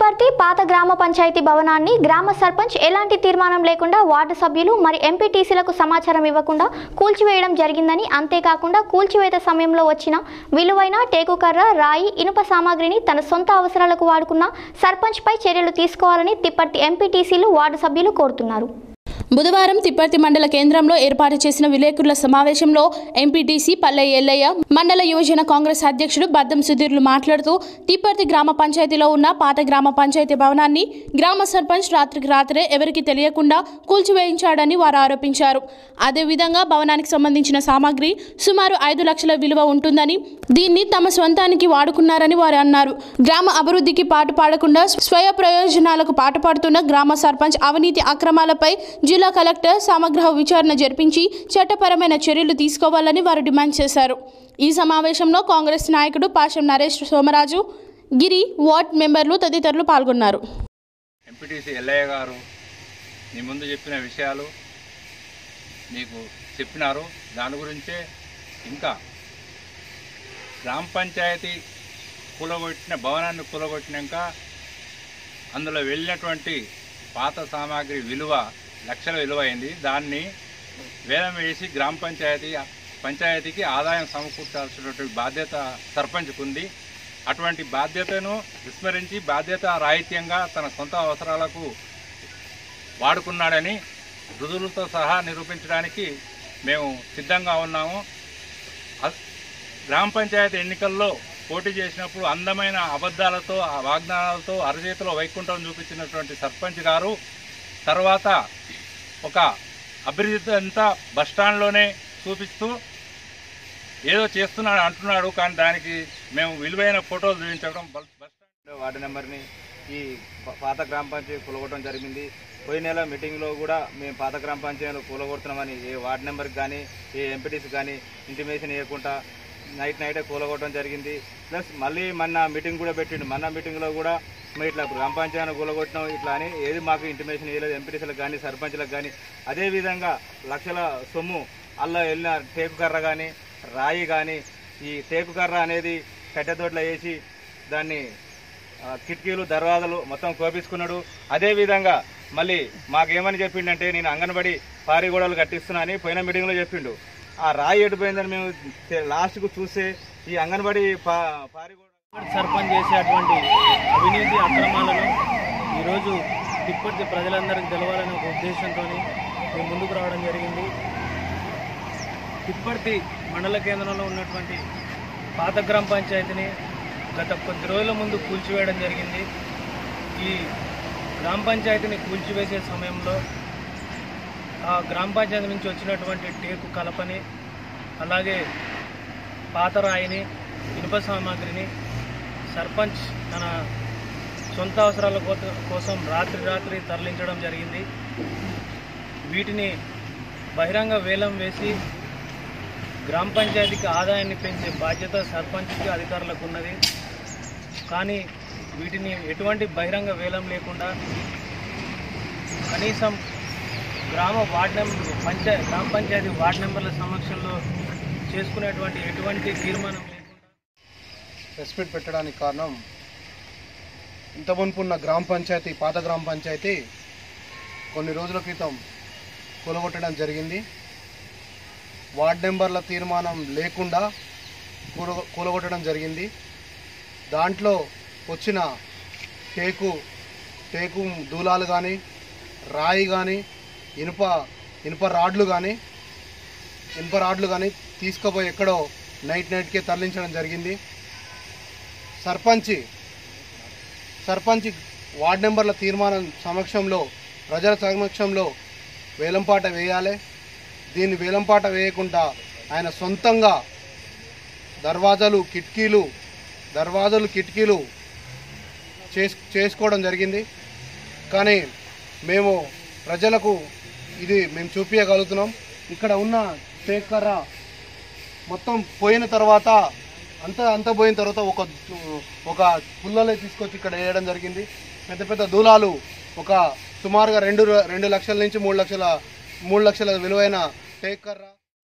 తిప్పర్తి పాత గ్రామ పంచాయతీ భవనాన్ని గ్రామ సర్పంచ్ ఎలాంటి తీర్మానం లేకుండా వార్డు సభ్యులు మరి ఎంపీటీసీలకు సమాచారం ఇవ్వకుండా కూల్చివేయడం జరిగిందని అంతేకాకుండా కూల్చివేత సమయంలో వచ్చిన విలువైన టేకుకర్ర రాయి ఇనుప సామాగ్రిని తన సొంత అవసరాలకు వాడుకున్న సర్పంచ్పై చర్యలు తీసుకోవాలని తిప్పర్తి ఎంపీటీసీలు వార్డు సభ్యులు కోరుతున్నారు బుధవారం తిప్పర్తి మండల కేంద్రంలో ఏర్పాటు చేసిన విలేకరుల సమావేశంలో ఎంపీటీసీ పల్లె ఎల్లయ్య మండల యువజన కాంగ్రెస్ అధ్యక్షుడు బద్దం సుధీర్లు మాట్లాడుతూ తిప్పర్తి గ్రామ పంచాయతీలో ఉన్న పాత గ్రామ పంచాయతీ భవనాన్ని గ్రామ సర్పంచ్ రాత్రికి రాత్రే ఎవరికి తెలియకుండా కూల్చివేయించాడని వారు ఆరోపించారు అదేవిధంగా భవనానికి సంబంధించిన సామాగ్రి సుమారు ఐదు లక్షల విలువ ఉంటుందని దీన్ని తమ స్వంతానికి వాడుకున్నారని వారు అన్నారు గ్రామ అభివృద్ధికి పాటు పాడకుండా స్వయ ప్రయోజనాలకు పాటుపడుతున్న గ్రామ సర్పంచ్ అవినీతి అక్రమాలపై జిల్లా కలెక్టర్ సమగ్ర విచారణ జరిపించి చట్టపరమైన చర్యలు తీసుకోవాలని వారు డిమాండ్ చేశారు ఈ సమావేశంలో కాంగ్రెస్ నాయకుడు పాషం నరేష్ సోమరాజు గిరి వార్డ్ మెంబర్లు తదితరులు పాల్గొన్నారు ఎంపీటీసీ ఎల్లయ్య గారు మీ ముందు చెప్పిన విషయాలు మీకు చెప్పినారు దాని గురించే ఇంకా గ్రామ పంచాయతీ కూలగొట్టిన భవనాన్ని కూలగొట్టినాక అందులో వెళ్ళినటువంటి పాత సామాగ్రి విలువ లక్షల విలువ అయింది దాన్ని వేలం వేసి గ్రామ పంచాయతీ పంచాయతీకి ఆదాయం సమకూర్చాల్సినటువంటి బాధ్యత సర్పంచ్కు ఉంది అటువంటి బాధ్యతను విస్మరించి బాధ్యత రాహిత్యంగా తన సొంత అవసరాలకు వాడుకున్నాడని రుజువులతో సహా నిరూపించడానికి మేము సిద్ధంగా ఉన్నాము అ- గ్రామ పంచాయతీ ఎన్నికల్లో పోటీ చేసినప్పుడు అందమైన అబద్ధాలతో ఆ వాగ్దానాలతో అరచేతిలో వైకుంఠం చూపించినటువంటి సర్పంచ్ గారు తర్వాత ఒక అభివృద్ధి అంతా బస్టాండ్లోనే చూపిస్తూ ఏదో చేస్తున్నాడు అంటున్నాడు కానీ దానికి మేము విలువైన ఫోటోలు చూపించడం బస్ బస్టాండ్ వార్డు నెంబర్ని ఈ ప- పాత గ్రామ పంచాయతీ కూలగొట్టడం జరిగింది పోయిన నెల మీటింగ్లో కూడా మేము పాత గ్రామ పంచాయతీలో కూలగొడుతున్నామని ఏ వార్డు నెంబర్కి కానీ ఏ ఎంపీటీసీ కానీ ఇంటిమేషన్ ఇవ్వకుండా నైట్ నైటే కూలగొట్టడం జరిగింది ప్లస్ మళ్ళీ మొన్న మీటింగ్ కూడా పెట్టిండు మొన్న మీటింగ్లో కూడా మేము ఇట్లా గ్రామ పంచాయతీ కూలగొట్టినాం ఇట్లా అని ఏది మాకు ఇంటిమేషన్ ఇవ్వలేదు ఎంపీటీసీలకు కానీ సర్పంచ్లకు కానీ అదేవిధంగా లక్షల సొమ్ము అల్ల వెళ్ళిన టేకు కర్ర కానీ రాయి కానీ ఈ టేకు కర్ర అనేది కట్టెతోట్ల వేసి దాన్ని ఆ, కిటికీలు దర్వాజలు మొత్తం కోపించుకున్నాడు అదేవిధంగా మళ్ళీ మాకేమని చెప్పిండంటే నేను అంగన్బడి పారి గోడలు కట్టిస్తున్నా అని పోయిన మీటింగ్లో చెప్పిండు ఆ రాయి ఎడిపోయిందని మేము తె- లాస్ట్కు చూస్తే ఈ అంగన్బడి పా పారి గోడ సర్పంచ్ చేసేటువంటి అవినీతి అక్రమాలను ఈరోజు తిప్పటి ప్రజలందరికీ తెలవాలనే ఒక ఉద్దేశంతో మేము ముందుకు రావడం జరిగింది తిప్పర్తి మండల కేంద్రంలో ఉన్నటువంటి పాత గ్రామ పంచాయతీని గత కొద్ది రోజుల ముందు కూల్చివేయడం జరిగింది ఈ గ్రామ పంచాయతీని కూల్చివేసే సమయంలో ఆ గ్రామ పంచాయతీ నుంచి వచ్చినటువంటి టేకు కలపని అలాగే పాత రాయిని ఇనుప సామాగ్రిని సర్పంచ్ తన సొంత అవసరాల కోత- కోసం రాత్రి రాత్రి తరలించడం జరిగింది వీటిని బహిరంగ వేలం వేసి గ్రామ పంచాయతీకి ఆదాయాన్ని పెంచే బాధ్యత సర్పంచ్కి అధికారులకు ఉన్నది కానీ వీటిని ఎటువంటి బహిరంగ వేలం లేకుండా కనీసం గ్రామ వార్డ్ నెంబర్ పంచాయ గ్రామ పంచాయతీ వార్డ్ నెంబర్ల సమక్షంలో చేసుకునేటువంటి ఎటువంటి తీర్మానం లేకుండా ప్రెస్ మీట్ పెట్టడానికి కారణం ఇంత మునుపు ఉన్న గ్రామ పంచాయతీ పాత గ్రామ పంచాయతీ కొన్ని రోజుల క్రితం కూలగొట్టడం జరిగింది వార్డ్ నెంబర్ల తీర్మానం లేకుండా కూల కూలగొట్టడం జరిగింది దాంట్లో వచ్చిన టేకు టేకు దూలాలు కానీ రాయి కానీ ఇనుప ఇనుప రాడ్లు కానీ ఇనుప రాడ్లు కానీ తీసుకుపోయి ఎక్కడో నైట్ నైట్కే తరలించడం జరిగింది సర్పంచ్ సర్పంచ్ వార్డ్ నెంబర్ల తీర్మానం సమక్షంలో ప్రజల సమక్షంలో వేలంపాట వేయాలి దీన్ని వేలంపాట వేయకుండా ఆయన సొంతంగా దర్వాజాలు కిటికీలు దర్వాజాలు కిటికీలు చేస్ చేసుకోవడం జరిగింది కానీ మేము ప్రజలకు ఇది మేము చూపించగలుగుతున్నాం ఇక్కడ ఉన్న టేకర్ర మొత్తం పోయిన తర్వాత అంత అంత పోయిన తర్వాత ఒక ఒక పుల్లలే తీసుకొచ్చి ఇక్కడ వేయడం జరిగింది పెద్ద పెద్ద దూలాలు ఒక సుమారుగా రెండు రెండు లక్షల నుంచి మూడు లక్షల మూడు లక్షల విలువైన టేకర్ర